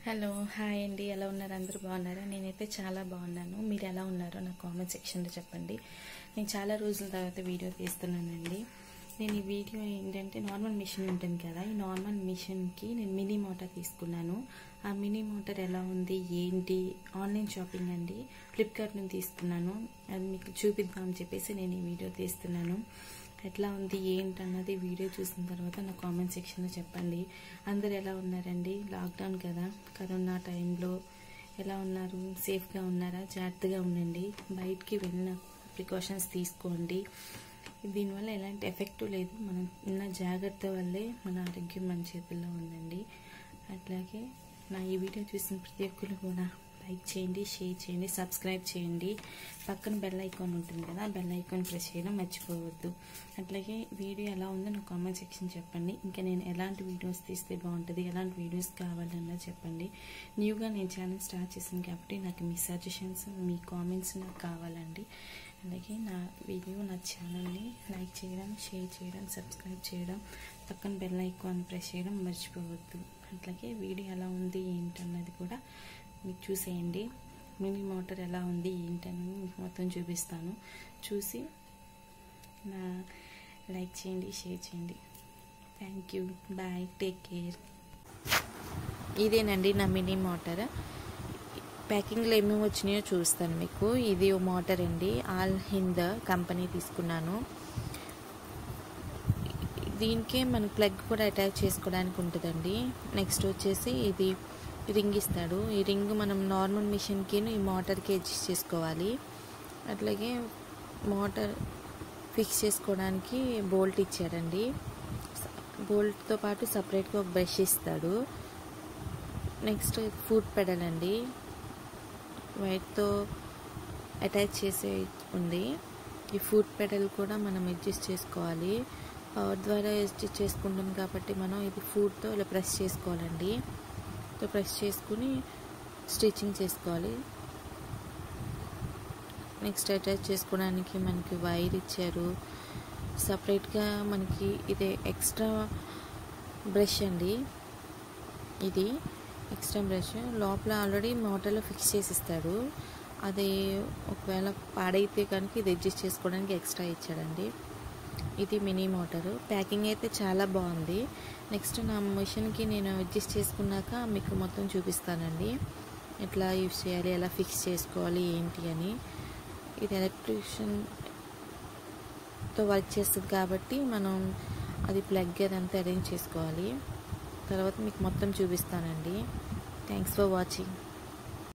hello hi అండి ఎలా ఉన్నారు అందరూ బాగున్నారా నేనైతే చాలా బాగున్నాను మీరు ఎలా ఉన్నారో నా కామెంట్ సెక్షన్లో చెప్పండి నేను చాలా రోజుల తర్వాత వీడియో తీస్తున్నానండి నేను ఈ వీడియో ఏంటంటే నార్మల్ మిషన్ ఉంటుంది కదా ఈ నార్మల్ మిషన్కి నేను మినీ మోటార్ తీసుకున్నాను ఆ మినీ మోటార్ ఎలా ఉంది ఏంటి ఆన్లైన్ షాపింగ్ అండి ఫ్లిప్కార్ట్ నుంచి తీసుకున్నాను అది మీకు చూపిద్దామని చెప్పేసి నేను ఈ వీడియో తీస్తున్నాను ఎట్లా ఉంది ఏంటన్నది వీడియో చూసిన తర్వాత నా కామెంట్ సెక్షన్లో చెప్పండి అందరు ఎలా ఉన్నారండి లాక్డౌన్ కదా కరోనా టైంలో ఎలా ఉన్నారు సేఫ్గా ఉన్నారా జాగ్రత్తగా ఉండండి బయటికి వెళ్ళిన ప్రికాషన్స్ తీసుకోండి దీనివల్ల ఎలాంటి ఎఫెక్ట్ లేదు మనం ఉన్న జాగ్రత్త వల్లే మన ఆరోగ్యం మన చేతుల్లో ఉందండి అట్లాగే నా ఈ వీడియో చూసిన ప్రతి ఒక్కరు కూడా లైక్ చేయండి షేర్ చేయండి సబ్స్క్రైబ్ చేయండి పక్కన బెల్ ఐకాన్ ఉంటుంది కదా బెల్ ఐకాన్ ప్రెస్ చేయడం మర్చిపోవద్దు అట్లాగే వీడియో ఎలా ఉందో నా కామెంట్ సెక్షన్ చెప్పండి ఇంకా నేను ఎలాంటి వీడియోస్ తీస్తే బాగుంటుంది ఎలాంటి వీడియోస్ కావాలన్నా చెప్పండి న్యూగా నేను ఛానల్ స్టార్ట్ చేశాను కాబట్టి నాకు మీ సజెషన్స్ మీ కామెంట్స్ నాకు కావాలండి అలాగే నా వీడియో నా ఛానల్ని లైక్ చేయడం షేర్ చేయడం సబ్స్క్రైబ్ చేయడం పక్కన బెల్ ఐకాన్ ప్రెస్ చేయడం మర్చిపోవద్దు అట్లాగే వీడియో ఎలా ఉంది ఏంటన్నది కూడా మీకు చూసేయండి మినీ మోటార్ ఎలా ఉంది ఏంటని మీకు మొత్తం చూపిస్తాను చూసి నా లైక్ చేయండి షేర్ చేయండి thank you bye take care ఇదేనండి నా మినీ మోటార్ ప్యాకింగ్లో ఏమేమి వచ్చినాయో చూస్తాను మీకు ఇది ఓ మోటార్ అండి ఆల్ హింద్ కంపెనీ తీసుకున్నాను దీనికే మన ప్లగ్ కూడా అటాచ్ చేసుకోవడానికి ఉంటుందండి నెక్స్ట్ వచ్చేసి ఇది రింగ్ ఇస్తాడు ఈ రింగ్ మనం నార్మల్ మిషన్కి ఈ మోటార్కి అడ్జస్ట్ చేసుకోవాలి అట్లాగే మోటార్ ఫిక్స్ చేసుకోవడానికి బోల్ట్ ఇచ్చాడండి బోల్ట్తో పాటు సపరేట్గా ఒక బ్రష్ ఇస్తాడు నెక్స్ట్ ఫుడ్ పెడల్ అండి వైట్తో అటాచ్ చేసే ఉంది ఈ ఫుడ్ పెడల్ కూడా మనం అడ్జస్ట్ చేసుకోవాలి పవర్ ద్వారా అడ్జస్ట్ చేసుకుంటాం కాబట్టి మనం ఇది ఫుడ్తో ఇలా ప్రెస్ చేసుకోవాలండి తో ప్రెస్ చేసుకుని స్టిచ్చింగ్ చేసుకోవాలి నెక్స్ట్ అటాచ్ చేసుకోవడానికి మనకి వైర్ ఇచ్చారు సపరేట్గా మనకి ఇది ఎక్స్ట్రా బ్రష్ అండి ఇది ఎక్స్ట్రా బ్రష్ లోపల ఆల్రెడీ మోటార్లో ఫిక్స్ చేసి ఇస్తాడు అది ఒకవేళ పాడైతే కనుక ఇది అడ్జస్ట్ చేసుకోవడానికి ఎక్స్ట్రా ఇచ్చాడండి ఇది మినీ మోటారు ప్యాకింగ్ అయితే చాలా బాగుంది నెక్స్ట్ నా మిషన్కి నేను అడ్జస్ట్ చేసుకున్నాక మీకు మొత్తం చూపిస్తానండి ఎట్లా యూస్ చేయాలి ఎలా ఫిక్స్ చేసుకోవాలి ఏంటి అని ఇది ఎలక్ట్రిషియన్తో వర్క్ చేస్తుంది కాబట్టి మనం అది ప్లగ్ అదంతా అరేంజ్ చేసుకోవాలి తర్వాత మీకు మొత్తం చూపిస్తానండి థ్యాంక్స్ ఫర్ వాచింగ్